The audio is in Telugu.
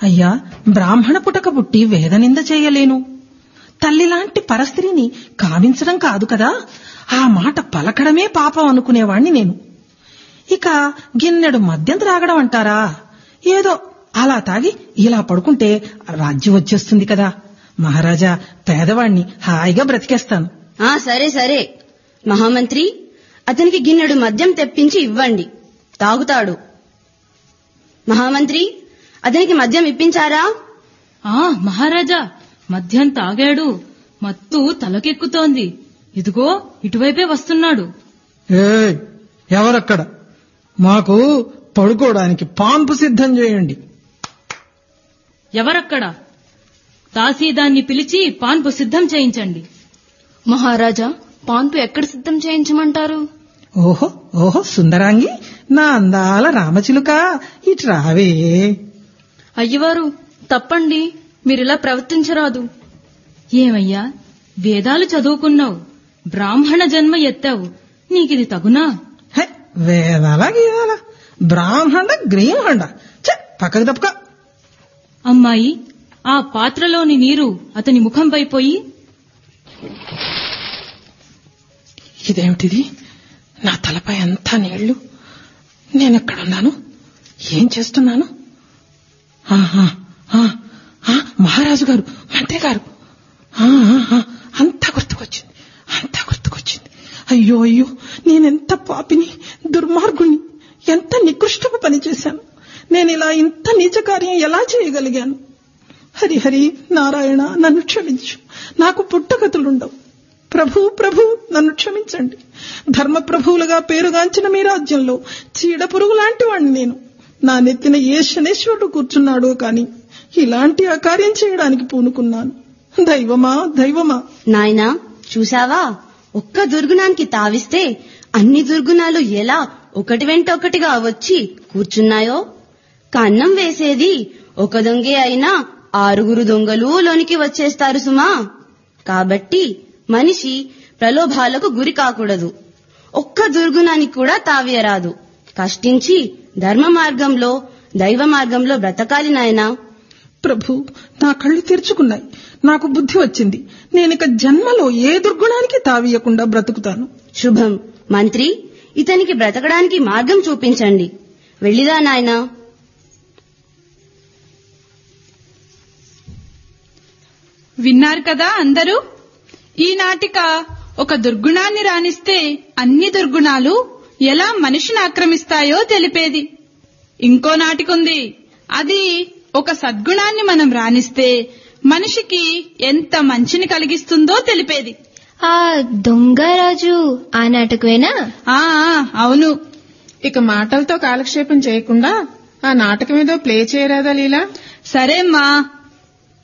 అయ్యా బ్రాహ్మణ పుటక పుట్టి వేదనింద చేయలేను తల్లిలాంటి పరస్త్రీని కావించడం కాదు కదా ఆ మాట పలకడమే పాపం అనుకునేవాణ్ణి నేను ఇక గిన్నెడు మద్యం త్రాగడం అంటారా ఏదో అలా తాగి ఇలా పడుకుంటే రాజ్యం వచ్చేస్తుంది కదా మహారాజా పేదవాణ్ణి హాయిగా బ్రతికేస్తాను ఆ సరే సరే మహామంత్రి అతనికి గిన్నెడు మద్యం తెప్పించి ఇవ్వండి తాగుతాడు మహామంత్రి అతనికి మద్యం ఇప్పించారా ఆ మహారాజా మద్యం తాగాడు మత్తు తలకెక్కుతోంది ఇదిగో ఇటువైపే వస్తున్నాడు ఏయ్ ఎవరక్కడ మాకు పడుకోవడానికి పాన్పు సిద్ధం చేయండి ఎవరక్కడ దాసీదాన్ని పిలిచి పాన్పు సిద్ధం చేయించండి మహారాజా పాన్పు ఎక్కడ సిద్ధం చేయించమంటారు ఓహో ఓహో సుందరాంగి నా అందాల రామచిలుక ఇటు రావే అయ్యవారు తప్పండి మీరిలా ప్రవర్తించరాదు ఏమయ్యా వేదాలు చదువుకున్నావు బ్రాహ్మణ జన్మ ఎత్తావు నీకిది తగునా హే, వేదాల గీదాల బ్రాహ్మణ గ్రీహండ ఛ, పక్కకు తప్పక అమ్మాయి ఆ పాత్రలోని నీరు అతని ముఖంపై పోయి ఇదేమిటిది నా తలపై అంతా నీళ్లు నేనెక్కడున్నాను ఏం చేస్తున్నాను ఆహా, ఆ, ఆ, మహారాజు గారు మంత్రి గారు ఆ, ఆ, ఆ, అంతా గుర్తుకొచ్చింది అంతా గుర్తుకొచ్చింది అయ్యో అయ్యో నేనెంత పాపిని దుర్మార్గుణ్ణి ఎంత నికృష్టపు పని చేశాను నేను ఇలా ఇంత నీచ కార్యం ఎలా చేయగలిగాను హరి హరి నారాయణ నన్ను క్షమించు నాకు పుట్టగతులుండవు ప్రభు ప్రభు నన్ను క్షమించండి ధర్మ ప్రభువులుగా పేరుగాంచిన మీ రాజ్యంలో చీడ పురుగు లాంటి వాణ్ణి నేను నా నెత్తిన ఏ శనేశ్వరుడు కూర్చున్నాడో కాని ఇలాంటి అకార్యం చేయడానికి పూనుకున్నాను దైవమా దైవమా నాయనా చూశావా ఒక్క దుర్గుణానికి తావిస్తే అన్ని దుర్గుణాలు ఎలా ఒకటి వెంట ఒకటిగా వచ్చి కూర్చున్నాయో కన్నం వేసేది ఒక దొంగే అయినా ఆరుగురు దొంగలు లోనికి వచ్చేస్తారు సుమా కాబట్టి మనిషి ప్రలోభాలకు గురి కాకూడదు ఒక్క దుర్గుణానికి కూడా తావేయరాదు కష్టించి ధర్మ మార్గంలో దైవ మార్గంలో బ్రతకాలి నాయనా ప్రభు నా కళ్ళు తెరుచుకున్నాయి నాకు బుద్ధి వచ్చింది నేనిక జన్మలో ఏ దుర్గుణానికి తావీయకుండా బ్రతుకుతాను శుభం మంత్రి ఇతనికి బ్రతకడానికి మార్గం చూపించండి వెళ్ళిదా నాయనా విన్నారు కదా అందరూ ఈ నాటిక ఒక దుర్గుణాన్ని రాణిస్తే అన్ని దుర్గుణాలు ఎలా మనిషిని ఆక్రమిస్తాయో తెలిపేది ఇంకో నాటికుంది అది ఒక సద్గుణాన్ని మనం రాణిస్తే మనిషికి ఎంత మంచిని కలిగిస్తుందో తెలిపేది ఆ దొంగరాజు ఆ నాటకమేనా ఆ ఆ, అవును ఇక మాటలతో కాలక్షేపం చేయకుండా ఆ నాటకం ఏదో ప్లే చేయరాదా లీలా సరేమ్మా